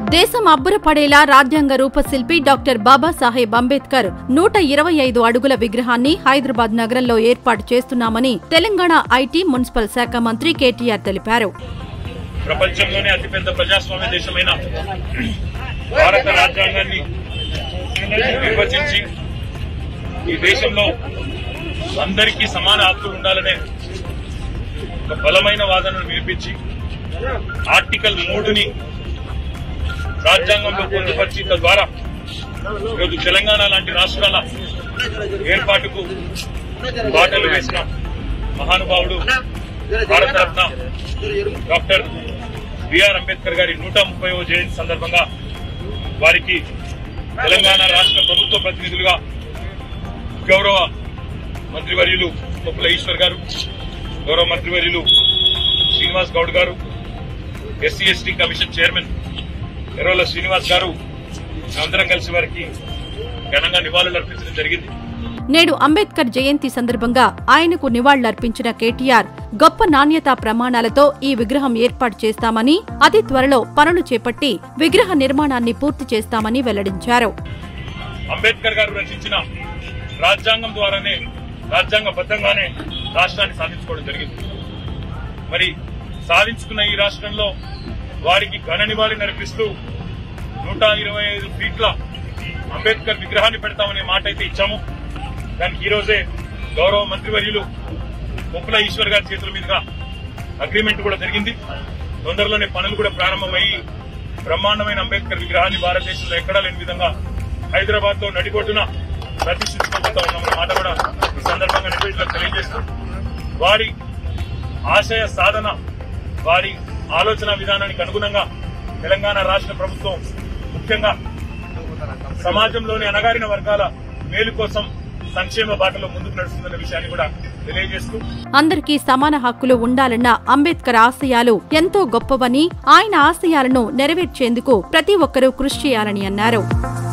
దేశం అబ్బురపడేలా రాజ్యాంగ రూపశిల్పి డాక్టర్ బాబాసాహెబ్ అంబేద్కర్ నూట ఇరవై ఐదు అడుగుల విగ్రహాన్ని హైదరాబాద్ నగరంలో ఏర్పాటు చేస్తున్నామని తెలంగాణ ఐటీ మున్సిపల్ శాఖ మంత్రి కేటీఆర్ తెలిపారు ప్రపంచంలోనే అతిపెద్ద ప్రజాస్వామ్య దేశమైన భారత రాజ్యాంగాన్ని నిర్వచించి ఈ దేశంలో అందరికీ సమాన హక్కులు ఉండాలనే ఒక బలమైన వాదనను వినిపించి ఆర్టికల్ మూడుని రాజ్యాంగంలో పొందుపరిచి తద్వారా ఈరోజు తెలంగాణ లాంటి రాష్ట్రాల ఏర్పాటుకు బాటలు వేసిన మహానుభావుడు భారతరత్న డాక్టర్ బిఆర్ అంబేద్కర్ గారి నూట ముప్పైవ జయంతి సందర్భంగా వారికి తెలంగాణ రాష్ట్ర ప్రభుత్వ ప్రతినిధులుగా గౌరవ మంత్రివర్యులు కొప్పుల ఈశ్వర్ గారు గౌరవ మంత్రివర్యులు Srinivas Goud garu SC ST commission chairman Errolla Srinivas garu అందరం కలిసి వారికి ఘనంగా నివాళులు అర్పించడం జరిగింది నేడు అంబేద్కర్ జయంతి సందర్భంగా ఆయనకు నివాళులర్పించిన కేటీఆర్ గొప్ప నాణ్యతా ప్రమాణాలతో ఈ విగ్రహం ఏర్పాటు చేస్తామని అతి త్వరలో పనులు చేపట్టి విగ్రహ నిర్మాణాన్ని పూర్తి చేస్తామని వెల్లడించారు అంబేద్కర్ గారు రచించిన రాజ్యాంగం ద్వారానే రాజ్యాంగబద్ధంగానే రాష్ట్రాన్ని సాధించుకోవడం జరిగింది మరి సాధించుకున్న ఈ రాష్ట్రంలో వారికి ఘన నివాళి నడిపిస్తూ నూట ఇరవై ఐదు ఫీట్ల అంబేద్కర్ విగ్రహాన్ని పెడతామనే మాట అయితే ఇచ్చాము దానికి ఈ రోజే గౌరవ మంత్రివర్యులు ముప్పుల ఈశ్వర్ గారి చేతుల మీదుగా అగ్రిమెంట్ కూడా జరిగింది తొందరలోనే పనులు కూడా ప్రారంభమయ్యి బ్రహ్మాండమైన అంబేద్కర్ విగ్రహాన్ని భారతదేశంలో ఎక్కడా లేని విధంగా హైదరాబాద్ లో నడిబొట్టున ప్రతిష్ఠించుకోబోతా ఉన్నామన్న మాట కూడా ఈ సందర్భంగా నివేదికలో తెలియజేస్తూ వారి ఆశయ సాధన వారి ఆలోచన విధానానికి అనుగుణంగా తెలంగాణ రాష్ట్ర ప్రభుత్వం ముఖ్యంగా సమాజంలోని అణగారిన వర్గాల మేలు కోసం సంక్షేమ బాటలో ముందుకు నడుస్తుందన్న విషయాన్ని కూడా తెలియజేస్తూ అందరికీ సమాన హక్కులు ఉండాలన్న అంబేద్కర్ ఆశయాలు ఎంతో గొప్పవని ఆయన ఆశయాలను నెరవేర్చేందుకు ప్రతి ఒక్కరూ కృషి చేయాలని అన్నారు